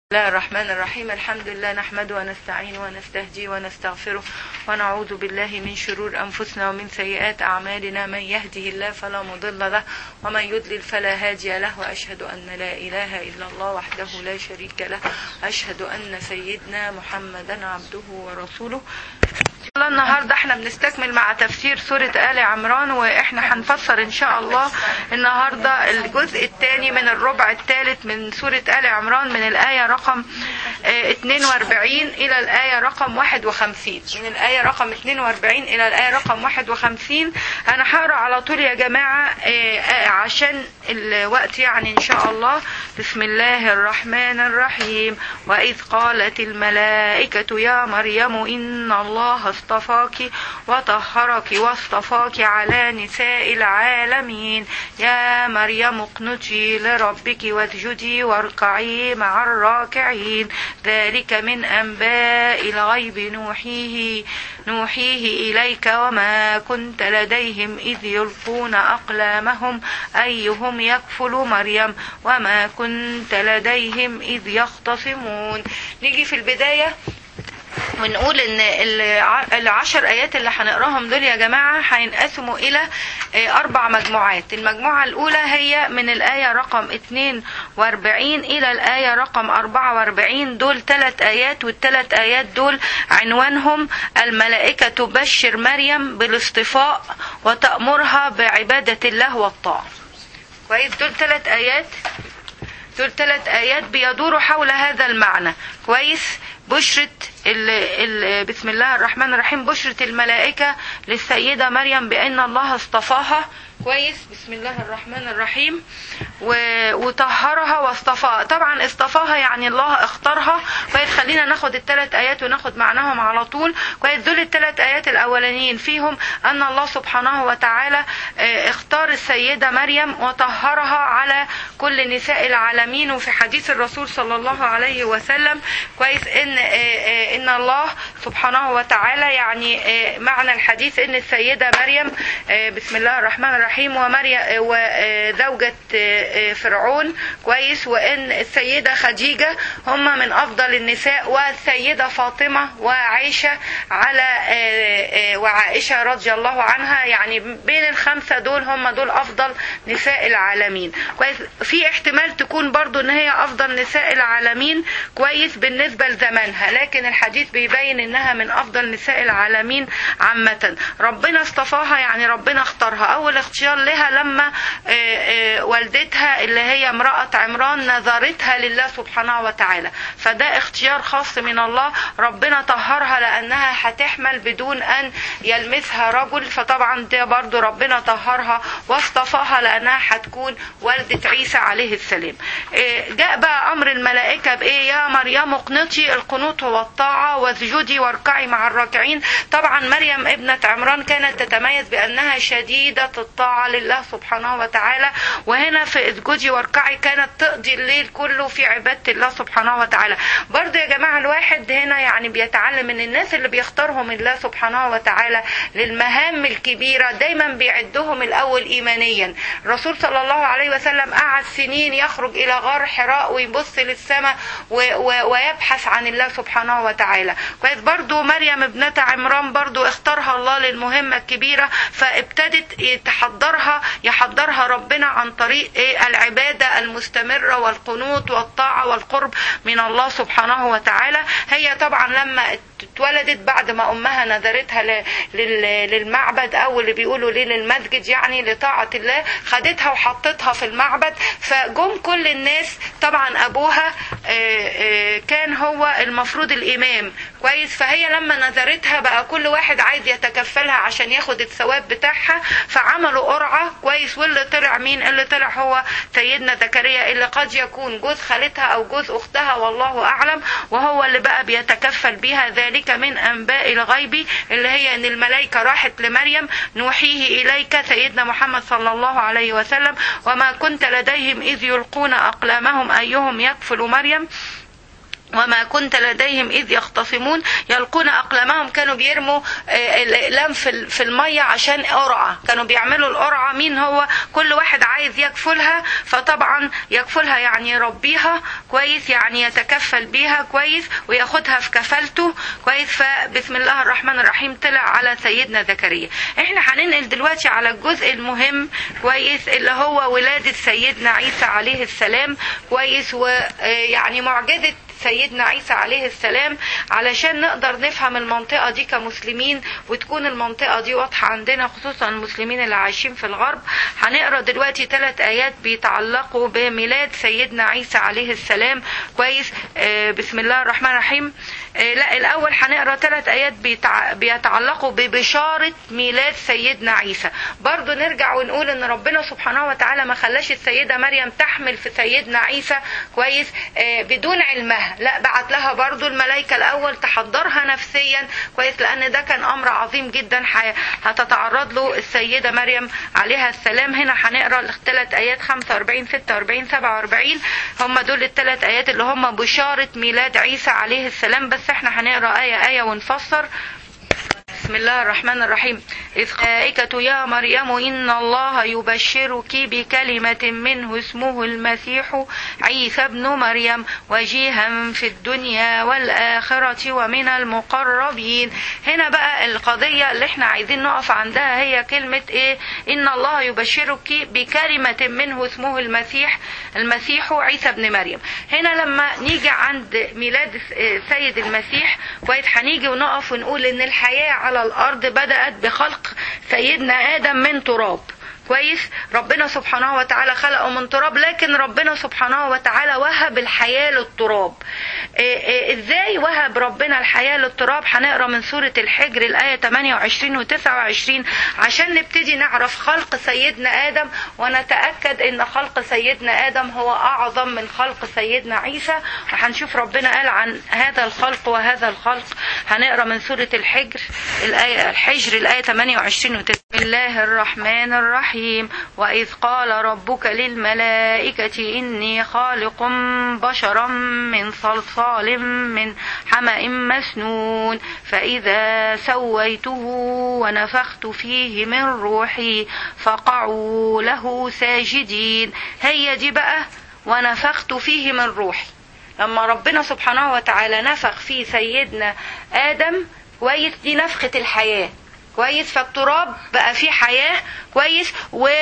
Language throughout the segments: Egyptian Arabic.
بسم الله الرحمن الرحيم الحمد لله نحمده ونستعين ونستهدي ونستغفره ونعوذ بالله من شرور أنفسنا ومن سيئات أعمالنا من يهده الله فلا مضل له ومن يضلل فلا هادي له وأشهد أن لا إله إلا الله وحده لا شريك له أشهد أن سيدنا محمدا عبده ورسوله الله النهارده احنا بنستكمل مع تفسير سورة آل عمران واحنا هنفسر ان شاء الله النهارده الجزء الثاني من الربع الثالث من سورة آل عمران من الآية رقم اه 42 إلى الآية رقم 51 من الآية رقم 42 إلى الآية رقم 51 أنا هقرا على طول يا جماعة اه اه عشان الوقت يعني إن شاء الله بسم الله الرحمن الرحيم وإذ قالت الملائكة يا مريم إن الله اصطفاك وطهرك واصطفاك على نساء العالمين يا مريم اقنتي لربك واسجدي واركعي مع الراكعين ذلك من أنباء الغيب نوحيه نوحيه إليك وما كنت لديهم إذ يلقون أقلامهم أيهم يكفل مريم وما كنت لديهم إذ يختصمون نيجي في البداية ونقول ان العشر ايات اللي هنقراهم دول يا جماعه هينقسموا الى اربع مجموعات المجموعه الاولى هي من الايه رقم 42 الى الايه رقم 44 دول ثلاث ايات والثلاث ايات دول عنوانهم الملائكه تبشر مريم بالاصطفاء وتامرها بعباده الله والطاعه كويس دول ثلاث ايات دول ثلاث ايات بيدوروا حول هذا المعنى كويس بشرة ال ال بسم الله الرحمن الرحيم بشرة الملائكة للسيدة مريم بأن الله اصطفاها كويس بسم الله الرحمن الرحيم وطهرها واصطفاها طبعا اصطفاها يعني الله اختارها كويس خلينا ناخد الثلاث ايات وناخد معناهم على طول كويس دول الثلاث ايات الاولانيين فيهم ان الله سبحانه وتعالى اختار السيدة مريم وطهرها على كل نساء العالمين وفي حديث الرسول صلى الله عليه وسلم كويس ان ان الله سبحانه وتعالى يعني معنى الحديث ان السيدة مريم بسم الله الرحمن الرحيم ومريم وزوجة فرعون كويس وان السيدة خديجة هم من افضل النساء والسيدة فاطمة وعائشة على وعائشة رضي الله عنها يعني بين الخمسة دول هم دول افضل نساء العالمين كويس في احتمال تكون برضو ان هي افضل نساء العالمين كويس بالنسبة لزمانها لكن الحديث بيبين انها من افضل نساء العالمين عامة ربنا اصطفاها يعني ربنا اختارها اول اختيار لها لما والدتها اللي هي امرأة عمران نظرتها لله سبحانه وتعالى فده اختيار خاص من الله ربنا طهرها لانها هتحمل بدون ان يلمسها رجل فطبعا ده برضو ربنا طهرها واصطفاها لانها هتكون والدة عيسى عليه السلام جاء بقى امر الملائكة بايه يا مريم اقنطي القنوط هو الطاعة واسجدي واركعي مع الراكعين طبعا مريم ابنة عمران كانت تتميز بانها شديدة الطاعة لله سبحانه وتعالى وهنا في اسجدي واركعي كانت تقضي الليل كله في عبادة الله سبحانه وتعالى برضه يا جماعة الواحد هنا يعني بيتعلم ان الناس اللي بيختارهم الله سبحانه وتعالى للمهام الكبيرة دايما بيعدهم الاول ايمانيا الرسول صلى الله عليه وسلم قعد سنين يخرج الى غار حراء ويبص للسماء ويبحث عن الله سبحانه وتعالى كويس برضو مريم ابنة عمران برضو اختارها الله للمهمة الكبيرة فابتدت تحضرها يحضرها ربنا عن طريق ايه العبادة المستمرة والقنوت والطاعة والقرب من الله سبحانه وتعالى هي طبعا لما اتولدت بعد ما امها نذرتها للمعبد او اللي بيقولوا ليه للمسجد يعني لطاعة الله خدتها وحطتها في المعبد فجم كل الناس طبعا ابوها كان هو المفروض الامام كويس فهي لما نذرتها بقى كل واحد عايز يتكفلها عشان ياخد الثواب بتاعها فعملوا قرعة كويس واللي طلع مين اللي طلع هو سيدنا زكريا اللي قد يكون جوز خالتها او جوز اختها والله اعلم وهو اللي بقى بيتكفل بيها ذلك من انباء الغيب اللي هي ان الملائكة راحت لمريم نوحيه اليك سيدنا محمد صلى الله عليه وسلم وما كنت لديهم اذ يلقون اقلامهم ايهم يكفل مريم وما كنت لديهم اذ يختصمون يلقون اقلامهم كانوا بيرموا آه، الاقلام في ال- في الميه عشان قرعه كانوا بيعملوا القرعه مين هو كل واحد عايز يكفلها فطبعا يكفلها يعني يربيها كويس يعني يتكفل بيها كويس وياخدها في كفالته كويس فبسم الله الرحمن الرحيم طلع على سيدنا زكريا احنا هننقل دلوقتي على الجزء المهم كويس اللي هو ولاده سيدنا عيسى عليه السلام كويس ويعني معجزه سيدنا عيسى عليه السلام علشان نقدر نفهم المنطقة دي كمسلمين وتكون المنطقة دي واضحة عندنا خصوصا المسلمين اللي عايشين في الغرب هنقرا دلوقتي ثلاث آيات بيتعلقوا بميلاد سيدنا عيسى عليه السلام كويس آه بسم الله الرحمن الرحيم آه لا الأول هنقرا ثلاث آيات بيتع... بيتعلقوا ببشارة ميلاد سيدنا عيسى برضو نرجع ونقول ان ربنا سبحانه وتعالى ما خلاش السيدة مريم تحمل في سيدنا عيسى كويس آه بدون علمها لا بعت لها برضو الملائكة الأول تحضرها نفسيا كويس لأن ده كان أمر عظيم جدا ح- هتتعرض له السيدة مريم عليها السلام هنا هنقرا الثلاث آيات 45 46 47 هم دول الثلاث آيات اللي هم بشارة ميلاد عيسى عليه السلام بس احنا هنقرا آية آية ونفسر بسم الله الرحمن الرحيم إذ ملائكة يا مريم إن الله يبشرك بكلمة منه اسمه المسيح عيسى ابن مريم وجيها في الدنيا والآخرة ومن المقربين هنا بقى القضية اللي احنا عايزين نقف عندها هي كلمة ايه إن الله يبشرك بكلمة منه اسمه المسيح المسيح عيسى ابن مريم هنا لما نيجي عند ميلاد سيد المسيح كويس هنيجي ونقف ونقول ان الحياة على الارض بدأت بخلق سيدنا ادم من تراب كويس ربنا سبحانه وتعالى خلقه من تراب لكن ربنا سبحانه وتعالى وهب الحياة للتراب إيه إيه ازاي وهب ربنا الحياة للتراب هنقرا من سورة الحجر الآية 28 و 29 عشان نبتدي نعرف خلق سيدنا آدم ونتأكد ان خلق سيدنا آدم هو أعظم من خلق سيدنا عيسى وهنشوف ربنا قال عن هذا الخلق وهذا الخلق هنقرا من سورة الحجر الآية الحجر الآية 28 و 29 بسم الله الرحمن الرحيم وإذ قال ربك للملائكة إني خالق بشرا من صلصال من حمأ مسنون فإذا سويته ونفخت فيه من روحي فقعوا له ساجدين هي دي بقى ونفخت فيه من روحي لما ربنا سبحانه وتعالى نفخ في سيدنا آدم كويس دي نفخة الحياة كويس فالتراب بقى فيه حياة كويس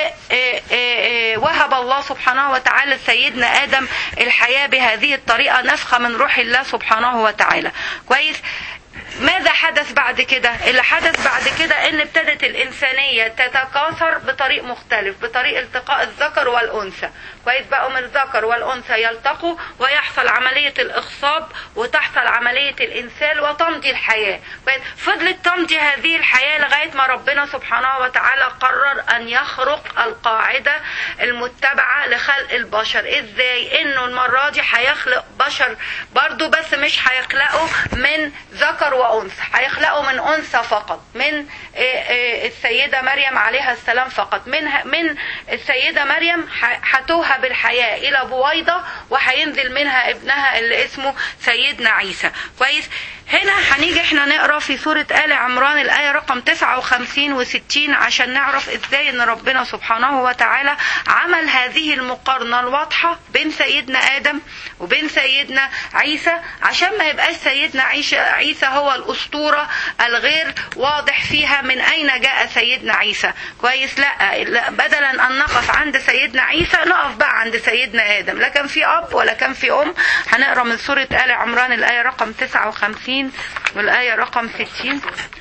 ووهب الله سبحانه وتعالى لسيدنا آدم الحياة بهذه الطريقة نفخة من روح الله سبحانه وتعالى كويس ماذا حدث بعد كده اللي حدث بعد كده ان ابتدت الانسانيه تتكاثر بطريق مختلف بطريق التقاء الذكر والانثى كويس بقوا من الذكر والانثى يلتقوا ويحصل عمليه الاخصاب وتحصل عمليه الانسال وتمضي الحياه كويس فضلت تمضي هذه الحياه لغايه ما ربنا سبحانه وتعالى قرر ان يخرق القاعده المتبعه لخلق البشر ازاي انه المره دي هيخلق بشر برضو بس مش هيخلقه من ذكر وانثى هيخلقوا من انثى فقط من السيده مريم عليها السلام فقط من من السيده مريم هتوهب الحياه الى بويضه وهينزل منها ابنها اللي اسمه سيدنا عيسى كويس هنا هنيجي احنا نقرا في سورة آل عمران الآية رقم 59 و60 عشان نعرف ازاي ان ربنا سبحانه وتعالى عمل هذه المقارنة الواضحة بين سيدنا آدم وبين سيدنا عيسى عشان ما يبقاش سيدنا عيسى, عيسى هو الأسطورة الغير واضح فيها من أين جاء سيدنا عيسى كويس لا, لا بدلا أن نقف عند سيدنا عيسى نقف بقى عند سيدنا آدم لا كان في أب ولا كان في أم هنقرا من سورة آل عمران الآية رقم 59 والآية رقم 60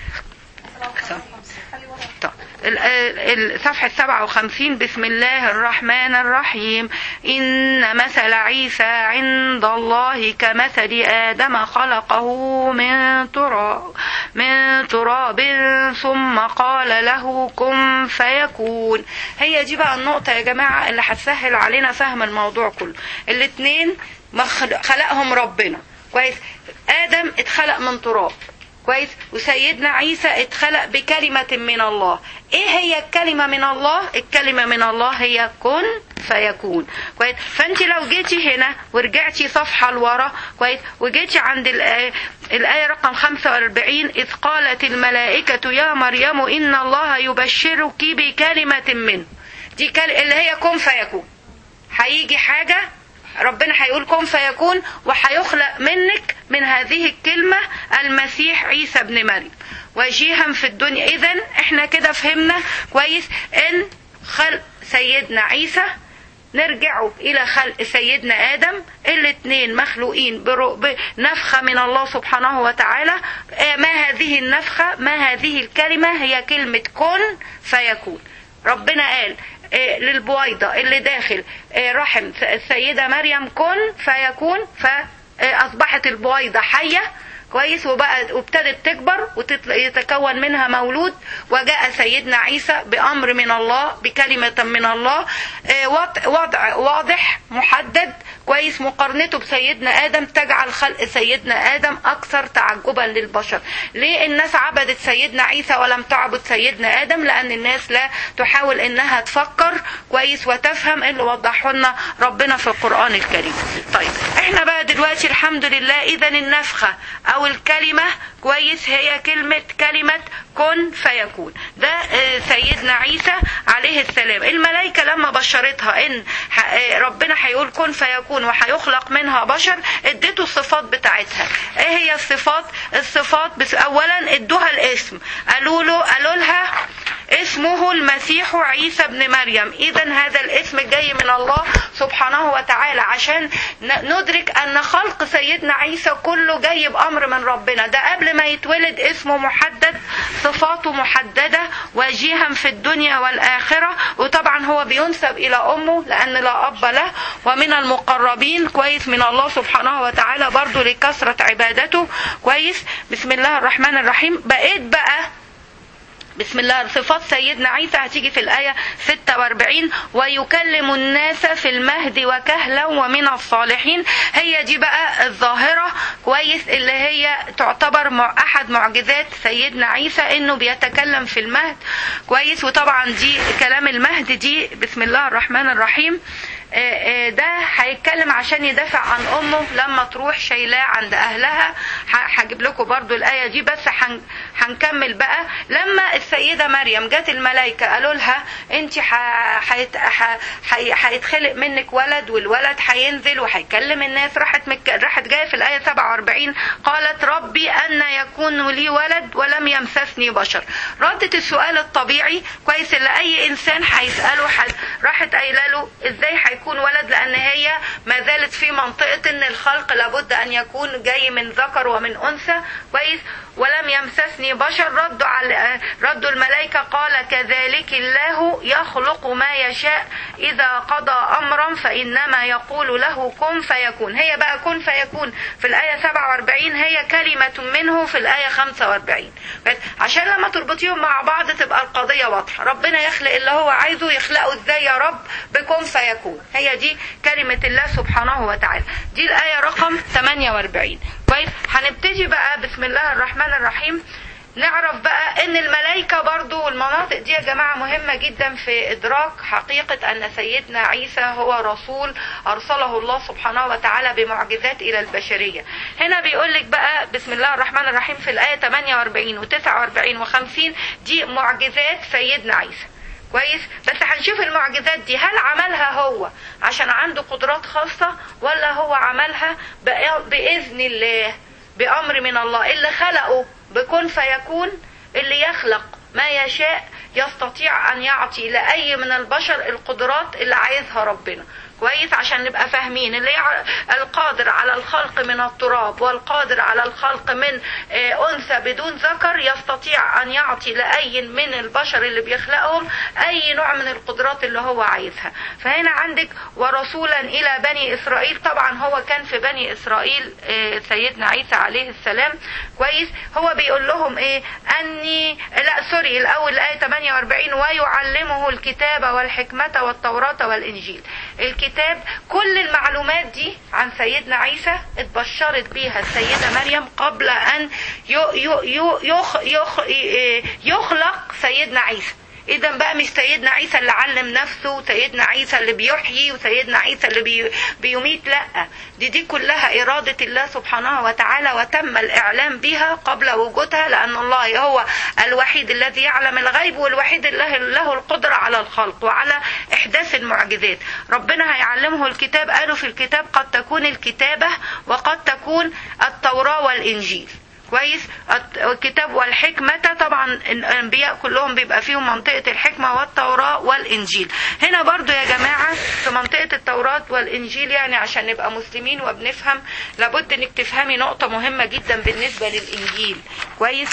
صفحة 57 بسم الله الرحمن الرحيم إن مثل عيسى عند الله كمثل آدم خلقه من تراب من تراب ثم قال له كن فيكون هي دي بقى النقطة يا جماعة اللي هتسهل علينا فهم الموضوع كله الاتنين خلقهم ربنا كويس آدم اتخلق من تراب كويس وسيدنا عيسى اتخلق بكلمة من الله ايه هي الكلمة من الله الكلمة من الله هي كن فيكون كويس فانت لو جيتي هنا ورجعتي صفحة لورا كويس وجيتي عند الآية, الآية رقم 45 إذ قالت الملائكة يا مريم إن الله يبشرك بكلمة منه دي كل... اللي هي كن فيكون هيجي حاجة ربنا هيقول كن فيكون وهيخلق منك من هذه الكلمة المسيح عيسى ابن مريم وجيها في الدنيا إذا احنا كده فهمنا كويس إن خلق سيدنا عيسى نرجع إلى خلق سيدنا آدم الاثنين مخلوقين بنفخة من الله سبحانه وتعالى ما هذه النفخة ما هذه الكلمة هي كلمة كن فيكون ربنا قال للبويضة اللي داخل رحم السيدة مريم كن فيكون فأصبحت البويضة حية كويس وبقى وابتدت تكبر ويتكون منها مولود وجاء سيدنا عيسى بأمر من الله بكلمة من الله وضع واضح محدد كويس مقارنته بسيدنا آدم تجعل خلق سيدنا آدم أكثر تعجبا للبشر ليه الناس عبدت سيدنا عيسى ولم تعبد سيدنا آدم لأن الناس لا تحاول إنها تفكر كويس وتفهم اللي وضحه لنا ربنا في القرآن الكريم طيب احنا بقى دلوقتي الحمد لله إذا النفخة أو الكلمة كويس هي كلمة كلمة كن فيكون ده سيدنا عيسى عليه السلام الملائكة لما بشرتها ان ربنا هيقول كن فيكون وهيخلق منها بشر اديته الصفات بتاعتها ايه هي الصفات الصفات بس اولا ادوها الاسم قالوا له قالوا لها اسمه المسيح عيسى ابن مريم اذا هذا الاسم جاي من الله سبحانه وتعالى عشان ندرك ان خلق سيدنا عيسى كله جاي بامر من ربنا ده قبل ما يتولد اسمه محدد صفاته محددة وجيها في الدنيا والآخرة وطبعا هو بينسب إلى أمه لأن لا أب له ومن المقربين كويس من الله سبحانه وتعالى برضو لكثرة عبادته كويس بسم الله الرحمن الرحيم بقيت بقى بسم الله صفات سيدنا عيسى هتيجي في الآية 46 ويكلم الناس في المهد وكهلا ومن الصالحين هي دي بقى الظاهرة كويس اللي هي تعتبر مع أحد معجزات سيدنا عيسى إنه بيتكلم في المهد كويس وطبعا دي كلام المهد دي بسم الله الرحمن الرحيم ده هيتكلم عشان يدافع عن امه لما تروح شايلاه عند اهلها هجيب لكم برضو الايه دي بس هنكمل بقى لما السيده مريم جت الملائكه قالوا لها انت هيتخلق منك ولد والولد هينزل وهيكلم الناس راحت مك... راحت جايه في الايه 47 قالت ربي ان يكون لي ولد ولم يمسسني بشر ردت السؤال الطبيعي كويس اللي اي انسان هيساله حد راحت قايله له ازاي هيكون ولد لان هي ما زالت في منطقه ان الخلق لابد ان يكون جاي من ذكر ومن انثى كويس ولم يمسسني بشر ردوا على ردوا الملائكة قال كذلك الله يخلق ما يشاء إذا قضى أمرا فإنما يقول له كن فيكون هي بقى كن فيكون في الآية 47 هي كلمة منه في الآية 45 بس عشان لما تربطيهم مع بعض تبقى القضية واضحة ربنا يخلق اللي هو عايزه يخلقه ازاي يا رب بكن فيكون هي دي كلمة الله سبحانه وتعالى دي الآية رقم 48 طيب هنبتدي بقى بسم الله الرحمن الرحيم نعرف بقى ان الملائكة برضو والمناطق دي يا جماعة مهمة جدا في ادراك حقيقة ان سيدنا عيسى هو رسول ارسله الله سبحانه وتعالى بمعجزات الى البشرية هنا بيقول لك بقى بسم الله الرحمن الرحيم في الاية 48 و 49 و 50 دي معجزات سيدنا عيسى كويس بس هنشوف المعجزات دي هل عملها هو عشان عنده قدرات خاصة ولا هو عملها بإذن الله بأمر من الله اللي خلقه بكن فيكون اللي يخلق ما يشاء يستطيع أن يعطي لأي من البشر القدرات اللي عايزها ربنا كويس عشان نبقى فاهمين اللي القادر على الخلق من التراب والقادر على الخلق من انثى بدون ذكر يستطيع ان يعطي لاي من البشر اللي بيخلقهم اي نوع من القدرات اللي هو عايزها فهنا عندك ورسولا الى بني اسرائيل طبعا هو كان في بني اسرائيل سيدنا عيسى عليه السلام كويس هو بيقول لهم ايه اني لا سوري الاول الايه 48 ويعلمه الكتاب والحكمة والتوراة والإنجيل الكتاب كل المعلومات دي عن سيدنا عيسى اتبشرت بيها السيدة مريم قبل أن يخ يخ يخلق سيدنا عيسى اذا بقى مش سيدنا عيسى اللي علم نفسه وسيدنا عيسى اللي بيحيي وسيدنا عيسى اللي بي بيميت لا دي دي كلها إرادة الله سبحانه وتعالى وتم الإعلام بها قبل وجودها لأن الله هو الوحيد الذي يعلم الغيب والوحيد اللي له القدرة على الخلق وعلى إحداث المعجزات ربنا هيعلمه الكتاب قالوا في الكتاب قد تكون الكتابة وقد تكون التوراة والإنجيل كويس الكتاب والحكمة طبعا الأنبياء كلهم بيبقى فيهم منطقة الحكمة والتوراة والإنجيل هنا برضو يا جماعة في منطقة التوراة والإنجيل يعني عشان نبقى مسلمين وبنفهم لابد انك تفهمي نقطة مهمة جدا بالنسبة للإنجيل كويس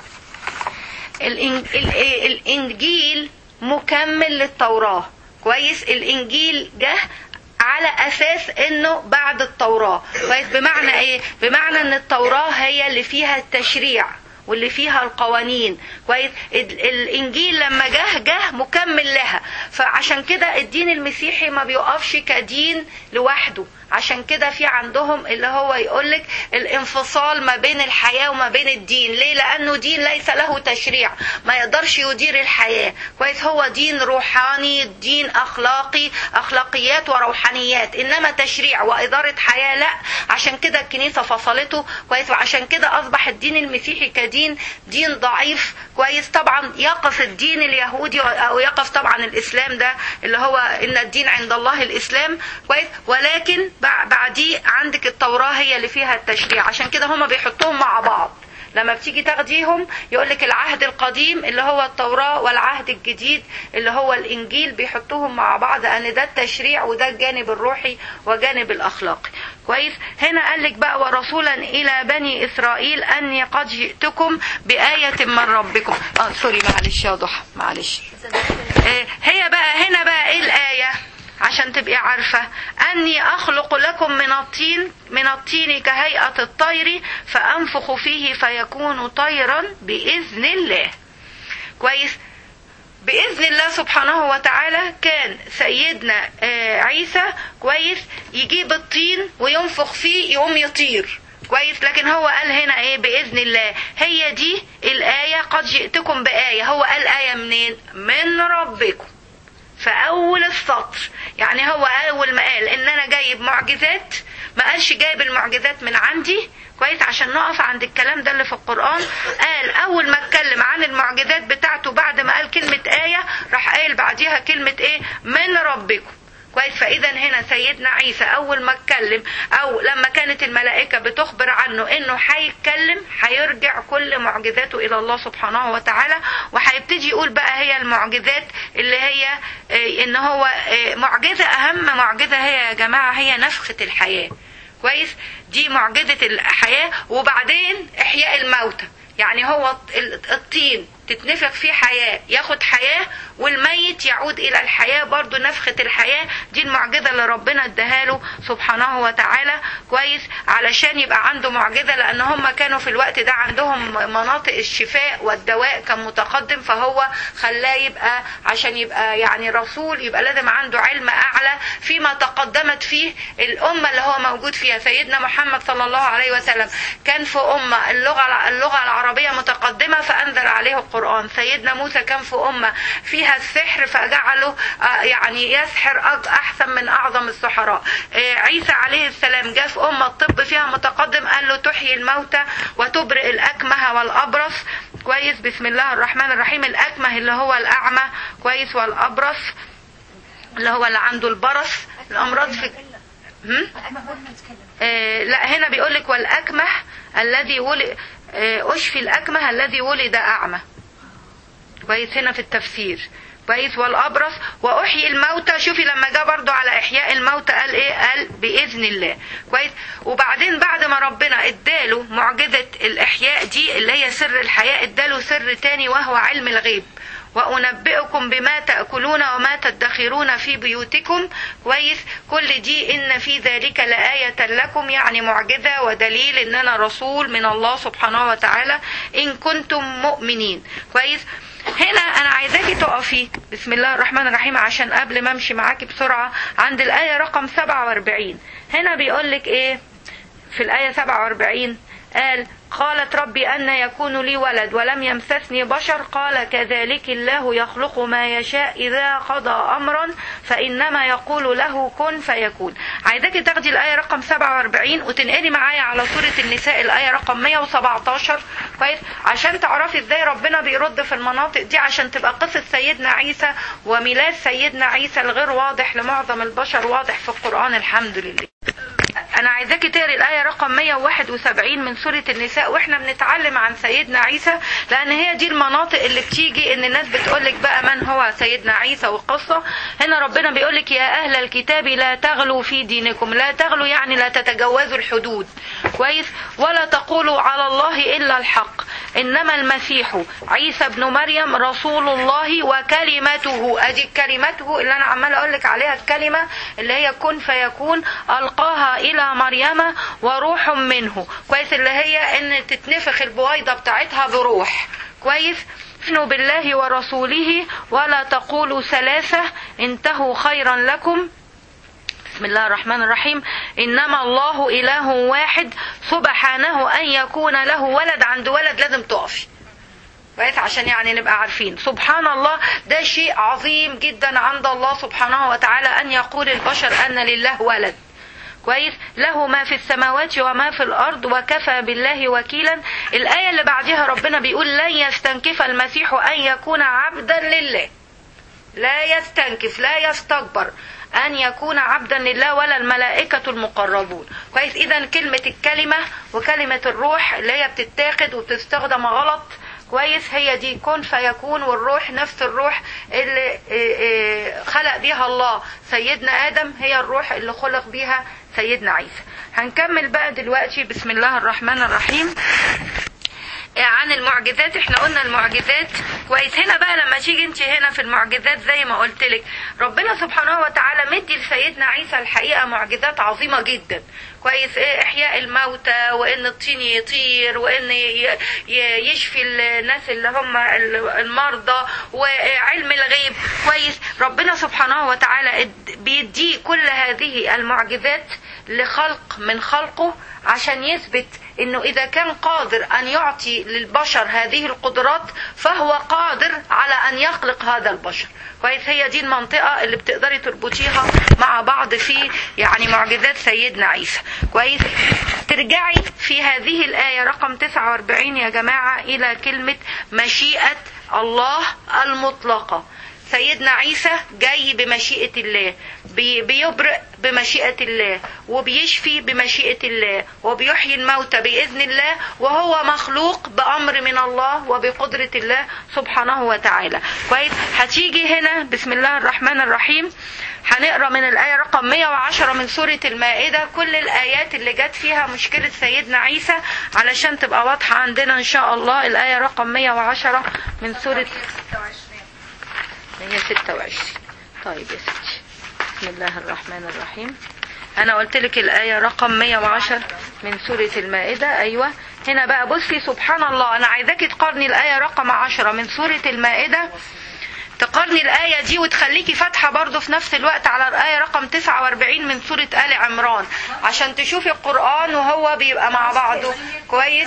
الإنجيل مكمل للتوراة كويس الإنجيل جه على اساس انه بعد التوراه كويس بمعنى ايه بمعنى ان التوراه هي اللي فيها التشريع واللي فيها القوانين كويس الانجيل لما جه جه مكمل لها فعشان كده الدين المسيحي ما بيقفش كدين لوحده عشان كده في عندهم اللي هو يقولك الانفصال ما بين الحياة وما بين الدين ليه لأنه دين ليس له تشريع ما يقدرش يدير الحياة كويس هو دين روحاني دين أخلاقي أخلاقيات وروحانيات إنما تشريع وإدارة حياة لا عشان كده الكنيسة فصلته كويس وعشان كده أصبح الدين المسيحي كدين دين ضعيف كويس طبعا يقف الدين اليهودي أو يقف طبعا الإسلام ده اللي هو إن الدين عند الله الإسلام كويس ولكن بعديه عندك التوراة هي اللي فيها التشريع عشان كده هما بيحطوهم مع بعض لما بتيجي تاخديهم يقول لك العهد القديم اللي هو التوراة والعهد الجديد اللي هو الإنجيل بيحطوهم مع بعض أن ده التشريع وده الجانب الروحي وجانب الأخلاقي كويس هنا قال لك بقى ورسولا إلى بني إسرائيل أني قد جئتكم بآية من ربكم آه سوري معلش يا ضحى معلش آه هي بقى هنا بقى إيه الآية عشان تبقي عارفة أني أخلق لكم من الطين من الطين كهيئة الطير فأنفخ فيه فيكون طيرا بإذن الله كويس بإذن الله سبحانه وتعالى كان سيدنا عيسى كويس يجيب الطين وينفخ فيه يقوم يطير كويس لكن هو قال هنا ايه باذن الله هي دي الايه قد جئتكم بايه هو قال ايه منين من ربكم في اول السطر يعني هو اول ما قال ان انا جايب معجزات ما قالش جايب المعجزات من عندي كويس عشان نقف عند الكلام ده اللي في القرآن قال أول ما اتكلم عن المعجزات بتاعته بعد ما قال كلمة آية راح قايل بعديها كلمة إيه من ربكم كويس فاذا هنا سيدنا عيسى اول ما اتكلم او لما كانت الملائكه بتخبر عنه انه هيتكلم هيرجع كل معجزاته الى الله سبحانه وتعالى وهيبتدي يقول بقى هي المعجزات اللي هي ان هو معجزه اهم معجزه هي يا جماعه هي نفخه الحياه كويس دي معجزه الحياه وبعدين احياء الموتى يعني هو الطين تتنفخ فيه حياة ياخد حياة والميت يعود إلى الحياة برضو نفخة الحياة دي المعجزة اللي ربنا اداها سبحانه وتعالى كويس علشان يبقى عنده معجزة لأن هم كانوا في الوقت ده عندهم مناطق الشفاء والدواء كان متقدم فهو خلاه يبقى عشان يبقى يعني رسول يبقى لازم عنده علم أعلى فيما تقدمت فيه الأمة اللي هو موجود فيها سيدنا محمد صلى الله عليه وسلم كان في أمة اللغة اللغة العربية متقدمة فأنزل عليه القرآن سيدنا موسى كان في أمة فيها السحر فجعله يعني يسحر أحسن من أعظم السحراء عيسى عليه السلام جاء في أمة الطب فيها متقدم قال له تحيي الموتى وتبرئ الأكمه والأبرص كويس بسم الله الرحمن الرحيم الأكمه اللي هو الأعمى كويس والأبرص اللي هو اللي عنده البرص الأمراض في هم؟ آه لا هنا بيقول لك والأكمه الذي ولد آه أشفي الأكمه الذي ولد أعمى كويس هنا في التفسير كويس والابرص واحيي الموتى شوفي لما جه برضو على احياء الموتى قال ايه قال باذن الله كويس وبعدين بعد ما ربنا اداله معجزه الاحياء دي اللي هي سر الحياه اداله سر تاني وهو علم الغيب وأنبئكم بما تأكلون وما تدخرون في بيوتكم كويس كل دي إن في ذلك لآية لكم يعني معجزة ودليل إن أنا رسول من الله سبحانه وتعالى إن كنتم مؤمنين كويس هنا انا عايزاكي تقفي بسم الله الرحمن الرحيم عشان قبل ما امشي معاكي بسرعه عند الايه رقم 47 هنا بيقول لك ايه في الآية 47 قال قالت ربي أن يكون لي ولد ولم يمسسني بشر قال كذلك الله يخلق ما يشاء إذا قضى أمرا فإنما يقول له كن فيكون عايزاكي تاخدي الآية رقم 47 وتنقلي معايا على سورة النساء الآية رقم 117 كويس عشان تعرفي ازاي ربنا بيرد في المناطق دي عشان تبقى قصة سيدنا عيسى وميلاد سيدنا عيسى الغير واضح لمعظم البشر واضح في القرآن الحمد لله انا عايزاكي تقري الايه رقم 171 من سوره النساء واحنا بنتعلم عن سيدنا عيسى لان هي دي المناطق اللي بتيجي ان الناس بتقولك بقى من هو سيدنا عيسى والقصه هنا ربنا بيقولك يا اهل الكتاب لا تغلوا في دينكم لا تغلوا يعني لا تتجاوزوا الحدود كويس ولا تقولوا على الله الا الحق انما المسيح عيسى ابن مريم رسول الله وكلمته ادي كلمته اللي انا عماله اقول لك عليها الكلمه اللي هي كن فيكون القاها الى مريم وروح منه كويس اللي هي ان تتنفخ البويضه بتاعتها بروح كويس امنوا بالله ورسوله ولا تقولوا ثلاثه انتهوا خيرا لكم بسم الله الرحمن الرحيم إنما الله إله واحد سبحانه أن يكون له ولد عند ولد لازم تقفي كويس عشان يعني نبقى عارفين سبحان الله ده شيء عظيم جدا عند الله سبحانه وتعالى أن يقول البشر أن لله ولد كويس له ما في السماوات وما في الأرض وكفى بالله وكيلا الآية اللي بعدها ربنا بيقول لن يستنكف المسيح أن يكون عبدا لله لا يستنكف لا يستكبر أن يكون عبدا لله ولا الملائكة المقربون كويس إذا كلمة الكلمة وكلمة الروح اللي هي بتتاخد وبتستخدم غلط كويس هي دي كن فيكون والروح نفس الروح اللي خلق بيها الله سيدنا آدم هي الروح اللي خلق بيها سيدنا عيسى هنكمل بقى دلوقتي بسم الله الرحمن الرحيم عن المعجزات احنا قلنا المعجزات كويس هنا بقى لما تيجي انت هنا في المعجزات زي ما قلت لك ربنا سبحانه وتعالى مدي لسيدنا عيسى الحقيقه معجزات عظيمه جدا كويس ايه احياء الموتى وان الطين يطير وان يشفي الناس اللي هم المرضى وعلم الغيب كويس ربنا سبحانه وتعالى بيديه كل هذه المعجزات لخلق من خلقه عشان يثبت انه اذا كان قادر ان يعطي للبشر هذه القدرات فهو قادر على ان يخلق هذا البشر كويس هي دي المنطقة اللي بتقدري تربطيها مع بعض في يعني معجزات سيدنا عيسى كويس ترجعي في هذه الآية رقم 49 يا جماعة إلى كلمة مشيئة الله المطلقة سيدنا عيسى جاي بمشيئة الله بيبرئ بمشيئة الله وبيشفي بمشيئة الله وبيحيي الموتى بإذن الله وهو مخلوق بأمر من الله وبقدرة الله سبحانه وتعالى كويس هتيجي هنا بسم الله الرحمن الرحيم هنقرا من الآية رقم 110 من سورة المائدة كل الآيات اللي جت فيها مشكلة سيدنا عيسى علشان تبقى واضحة عندنا إن شاء الله الآية رقم 110 من سورة 126 طيب يا ستي بسم الله الرحمن الرحيم انا قلت لك الايه رقم 110 من سوره المائده ايوه هنا بقى بصي سبحان الله انا عايزاكي تقارني الايه رقم 10 من سوره المائده تقارني الآية دي وتخليكي فاتحة برضو في نفس الوقت على الآية رقم 49 من سورة آل عمران عشان تشوفي القرآن وهو بيبقى مع بعضه كويس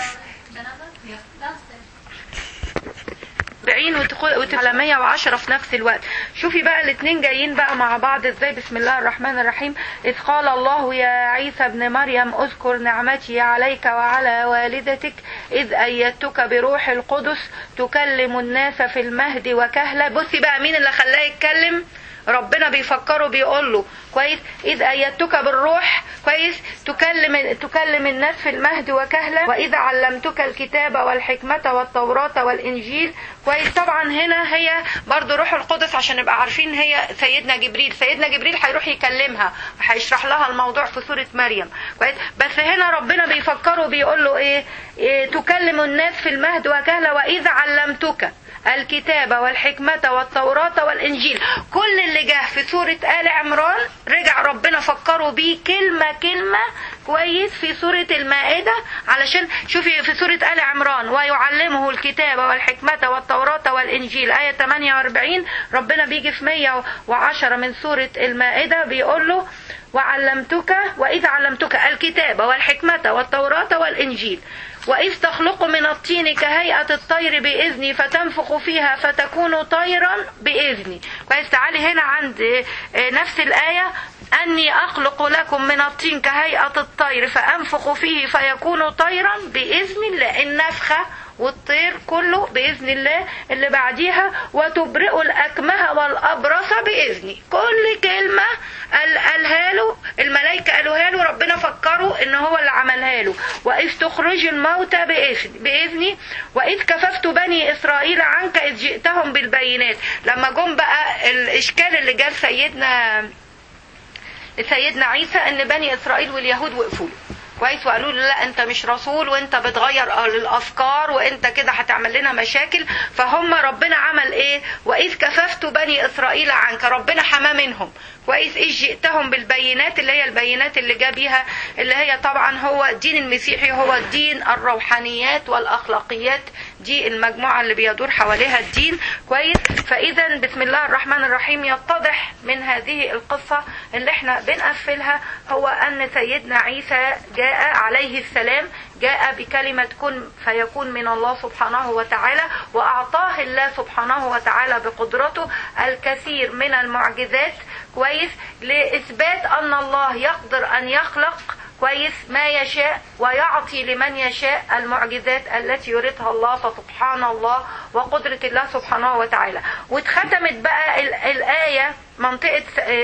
40 وتدخل على 110 في نفس الوقت شوفي بقى الاثنين جايين بقى مع بعض ازاي بسم الله الرحمن الرحيم اذ قال الله يا عيسى ابن مريم اذكر نعمتي عليك وعلى والدتك اذ ايدتك بروح القدس تكلم الناس في المهد وكهلا بصي بقى مين اللي خلاه يتكلم ربنا بيفكره بيقول له كويس اذ ايدتك بالروح كويس تكلم تكلم الناس في المهد وكهلا واذا علمتك الكتاب والحكمه والتوراه والانجيل كويس طبعا هنا هي برضو روح القدس عشان نبقى عارفين هي سيدنا جبريل سيدنا جبريل هيروح يكلمها وهيشرح لها الموضوع في سوره مريم كويس بس هنا ربنا بيفكره بيقول له ايه, إيه تكلم الناس في المهد وكهلا واذا علمتك الكتاب والحكمة والتوراة والإنجيل كل اللي جه في سورة آل عمران رجع ربنا فكروا بيه كلمة كلمة كويس في سورة المائدة علشان شوفي في سورة آل عمران ويعلمه الكتاب والحكمة والتوراة والإنجيل آية 48 ربنا بيجي في 110 من سورة المائدة بيقول له وعلمتك وإذ علمتك الكتاب والحكمة والتوراة والإنجيل وإذ تخلق من الطين كهيئة الطير بإذني فتنفخ فيها فتكون طيرا بإذني كويس تعالي هنا عند نفس الآية أني أخلق لكم من الطين كهيئة الطير فأنفخ فيه فيكون طيرا بإذن الله النفخة والطير كله بإذن الله اللي بعديها وتبرئ الأكمه والأبرص بإذني كل كلمة قالها له الملائكة قالوها له ربنا فكروا إن هو اللي عملها له وإذ تخرج الموتى بإذني, بإذني وإذ كففت بني إسرائيل عنك إذ جئتهم بالبينات لما جم بقى الإشكال اللي جال سيدنا سيدنا عيسى ان بني اسرائيل واليهود وقفوا له كويس وقالوا له لا انت مش رسول وانت بتغير الافكار وانت كده هتعمل لنا مشاكل فهم ربنا عمل ايه واذ كففت بني اسرائيل عنك ربنا حماه منهم كويس اذ جئتهم بالبينات اللي هي البينات اللي جا بيها اللي هي طبعا هو الدين المسيحي هو الدين الروحانيات والاخلاقيات دي المجموعه اللي بيدور حواليها الدين كويس فاذا بسم الله الرحمن الرحيم يتضح من هذه القصه اللي احنا بنقفلها هو ان سيدنا عيسى جاء عليه السلام جاء بكلمة كن فيكون من الله سبحانه وتعالى وأعطاه الله سبحانه وتعالى بقدرته الكثير من المعجزات كويس لإثبات أن الله يقدر أن يخلق كويس ما يشاء ويعطي لمن يشاء المعجزات التي يريدها الله فسبحان الله وقدرة الله سبحانه وتعالى واتختمت بقى الآية منطقة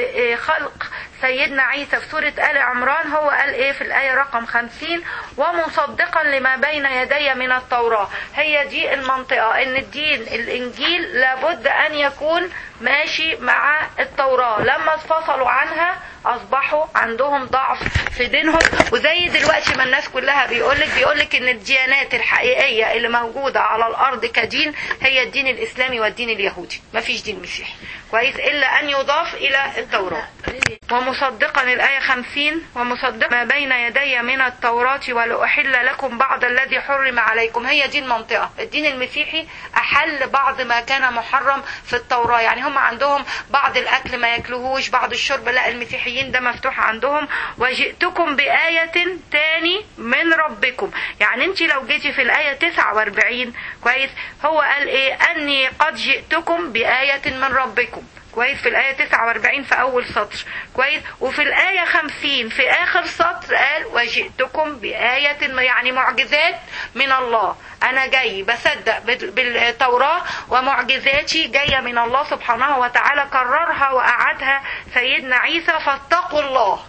خلق سيدنا عيسى في سورة آل عمران هو قال ايه في الآية رقم خمسين ومصدقا لما بين يدي من التوراة هي دي المنطقة ان الدين الانجيل لابد ان يكون ماشي مع التوراة لما انفصلوا عنها اصبحوا عندهم ضعف في دينهم وزي دلوقتي ما الناس كلها بيقولك بيقولك ان الديانات الحقيقية اللي موجودة على الارض كدين هي الدين الاسلامي والدين اليهودي مفيش دين مسيحي كويس الا ان يضاف الى التوراة ومصدقا الآية خمسين ومصدقا ما بين يدي من التوراة ولأحل لكم بعض الذي حرم عليكم هي دي المنطقة الدين المسيحي أحل بعض ما كان محرم في التوراة يعني هم عندهم بعض الأكل ما ياكلوهوش بعض الشرب لا المسيحيين ده مفتوح عندهم وجئتكم بآية تاني من ربكم يعني انت لو جيتي في الآية 49 كويس هو قال ايه أني قد جئتكم بآية من ربكم كويس في الآية 49 في أول سطر كويس وفي الآية 50 في آخر سطر قال وجئتكم بآية يعني معجزات من الله أنا جاي بصدق بالتوراة ومعجزاتي جاية من الله سبحانه وتعالى كررها وأعادها سيدنا عيسى فاتقوا الله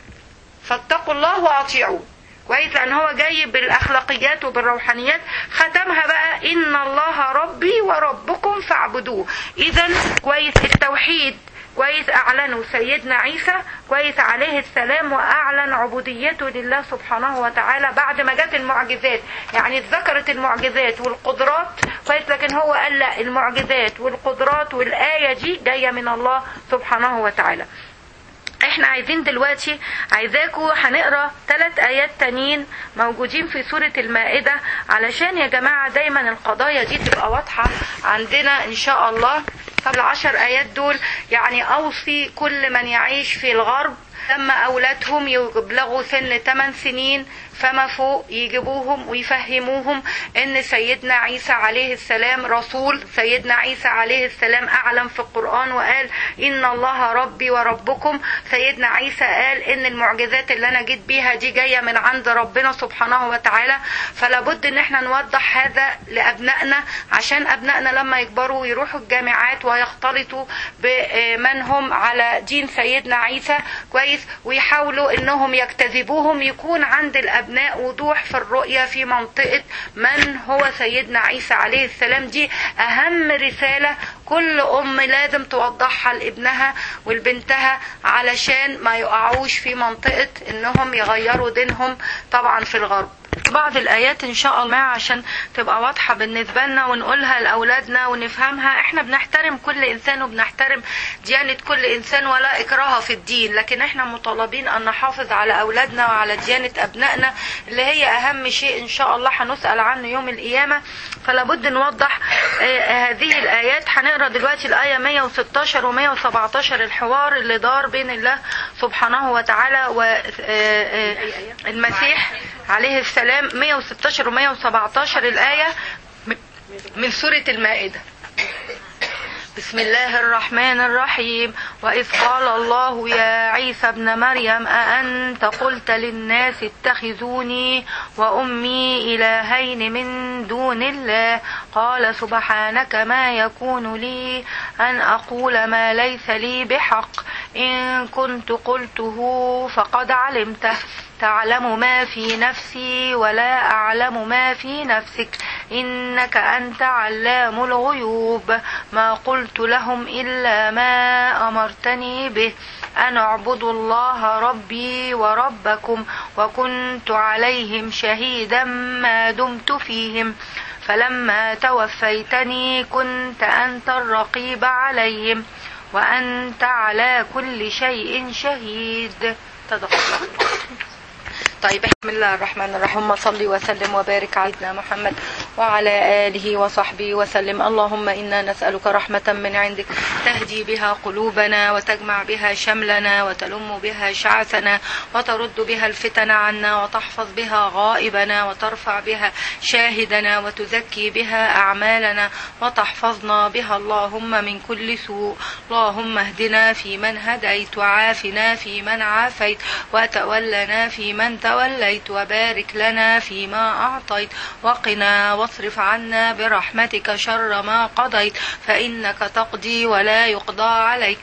فاتقوا الله وأطيعوه كويس لان هو جاي بالاخلاقيات وبالروحانيات ختمها بقى ان الله ربي وربكم فاعبدوه اذا كويس التوحيد كويس اعلنوا سيدنا عيسى كويس عليه السلام واعلن عبوديته لله سبحانه وتعالى بعد ما جت المعجزات يعني اتذكرت المعجزات والقدرات كويس لكن هو قال لا المعجزات والقدرات والايه دي جايه من الله سبحانه وتعالى احنا عايزين دلوقتي عايزاكوا هنقرا ثلاث ايات تانيين موجودين في سورة المائدة علشان يا جماعة دايما القضايا دي تبقى واضحة عندنا ان شاء الله طب العشر ايات دول يعني اوصي كل من يعيش في الغرب لما اولادهم يبلغوا سن 8 سنين فما فوق يجيبوهم ويفهموهم ان سيدنا عيسى عليه السلام رسول سيدنا عيسى عليه السلام اعلم في القرآن وقال ان الله ربي وربكم سيدنا عيسى قال ان المعجزات اللي انا جيت بيها دي جاية من عند ربنا سبحانه وتعالى فلا بد ان احنا نوضح هذا لابنائنا عشان ابنائنا لما يكبروا يروحوا الجامعات ويختلطوا بمن هم على دين سيدنا عيسى كويس ويحاولوا انهم يجتذبوهم يكون عند الابناء أبناء وضوح في الرؤية في منطقة من هو سيدنا عيسى عليه السلام دي أهم رسالة كل أم لازم توضحها لابنها ولبنتها علشان ما يقعوش في منطقة إنهم يغيروا دينهم طبعا في الغرب بعض الآيات إن شاء الله عشان تبقى واضحة بالنسبة لنا ونقولها لأولادنا ونفهمها إحنا بنحترم كل إنسان وبنحترم ديانة كل إنسان ولا إكراه في الدين لكن إحنا مطالبين أن نحافظ على أولادنا وعلى ديانة أبنائنا اللي هي أهم شيء إن شاء الله هنسأل عنه يوم القيامة فلا بد نوضح آه، هذه الآيات هنقرا دلوقتي الآية 116 و 117 الحوار اللي دار بين الله سبحانه وتعالى والمسيح عليه السلام 116 و 117 الآية من سورة المائدة بسم الله الرحمن الرحيم وإذ قال الله يا عيسى ابن مريم أأنت قلت للناس اتخذوني وأمي إلهين من دون الله قال سبحانك ما يكون لي أن أقول ما ليس لي بحق إن كنت قلته فقد علمته تعلم ما في نفسي ولا أعلم ما في نفسك إنك أنت علام الغيوب ما قلت لهم إلا ما أمرتني به أن اعبدوا الله ربي وربكم وكنت عليهم شهيدا ما دمت فيهم فلما توفيتني كنت أنت الرقيب عليهم وأنت على كل شيء شهيد صدق الله طيب بسم الله الرحمن الرحيم صل وسلم وبارك على سيدنا محمد وعلى آله وصحبه وسلم اللهم إنا نسألك رحمة من عندك تهدي بها قلوبنا وتجمع بها شملنا وتلم بها شعثنا وترد بها الفتن عنا وتحفظ بها غائبنا وترفع بها شاهدنا وتزكي بها أعمالنا وتحفظنا بها اللهم من كل سوء اللهم اهدنا في من هديت وعافنا في من عافيت وتولنا في من توليت وبارك لنا فيما أعطيت وقنا واصرف عنا برحمتك شر ما قضيت فإنك تقضي ولا يقضى عليك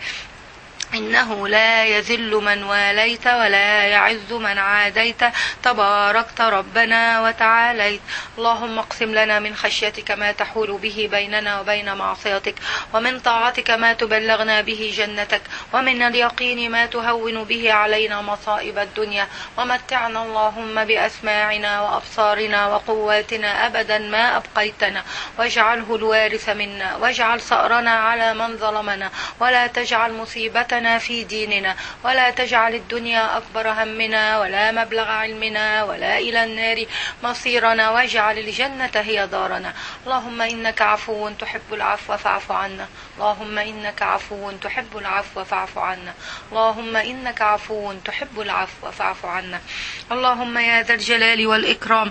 إنه لا يذل من واليت ولا يعز من عاديت تباركت ربنا وتعاليت اللهم اقسم لنا من خشيتك ما تحول به بيننا وبين معصيتك ومن طاعتك ما تبلغنا به جنتك ومن اليقين ما تهون به علينا مصائب الدنيا ومتعنا اللهم بأسماعنا وأبصارنا وقواتنا أبدا ما أبقيتنا واجعله الوارث منا واجعل ثأرنا على من ظلمنا ولا تجعل مصيبتنا في ديننا ولا تجعل الدنيا أكبر همنا ولا مبلغ علمنا ولا إلى النار مصيرنا واجعل الجنة هي دارنا اللهم إنك عفو تحب العفو فاعف عنا اللهم إنك عفو تحب العفو فاعف عنا اللهم إنك عفو تحب العفو فاعف عنا اللهم يا ذا الجلال والإكرام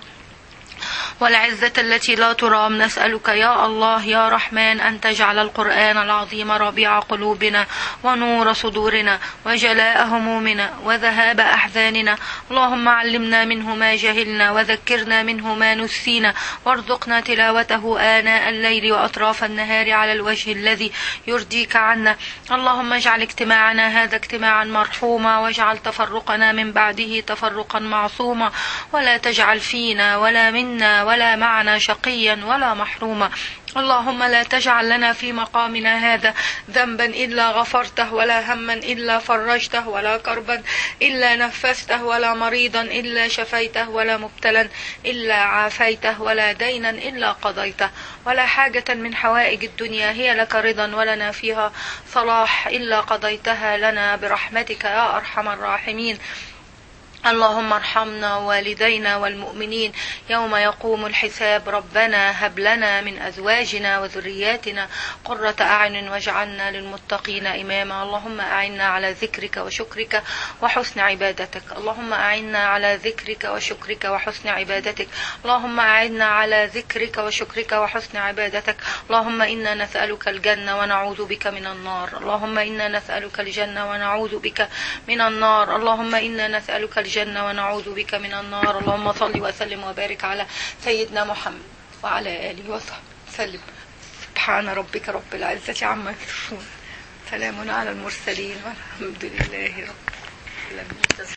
والعزة التي لا ترام نسألك يا الله يا رحمن أن تجعل القرآن العظيم ربيع قلوبنا ونور صدورنا وجلاء همومنا وذهاب أحزاننا اللهم علمنا منه ما جهلنا وذكرنا منه ما نسينا وارزقنا تلاوته آناء الليل وأطراف النهار على الوجه الذي يرضيك عنا اللهم اجعل اجتماعنا هذا اجتماعا مرحوما واجعل تفرقنا من بعده تفرقا معصوما ولا تجعل فينا ولا منا ولا معنا شقيا ولا محروما اللهم لا تجعل لنا في مقامنا هذا ذنبا إلا غفرته ولا هما إلا فرجته ولا كربا إلا نفسته ولا مريضا إلا شفيته ولا مبتلا إلا عافيته ولا دينا إلا قضيته ولا حاجة من حوائج الدنيا هي لك رضا ولنا فيها صلاح إلا قضيتها لنا برحمتك يا أرحم الراحمين اللهم ارحمنا والدينا والمؤمنين يوم يقوم الحساب ربنا هب لنا من ازواجنا وذرياتنا قرة اعين واجعلنا للمتقين اماما اللهم اعنا على ذكرك وشكرك وحسن عبادتك اللهم اعنا على ذكرك وشكرك وحسن عبادتك اللهم اعنا على ذكرك وشكرك وحسن عبادتك اللهم انا نسالك الجنه ونعوذ بك من النار اللهم انا نسالك الجنه ونعوذ بك من النار اللهم انا نسالك الجنة الجنة ونعوذ بك من النار اللهم صل وسلم وبارك على سيدنا محمد وعلى آله وصحبه وسلم سبحان ربك رب العزة عما يصفون سلام على المرسلين والحمد لله رب العالمين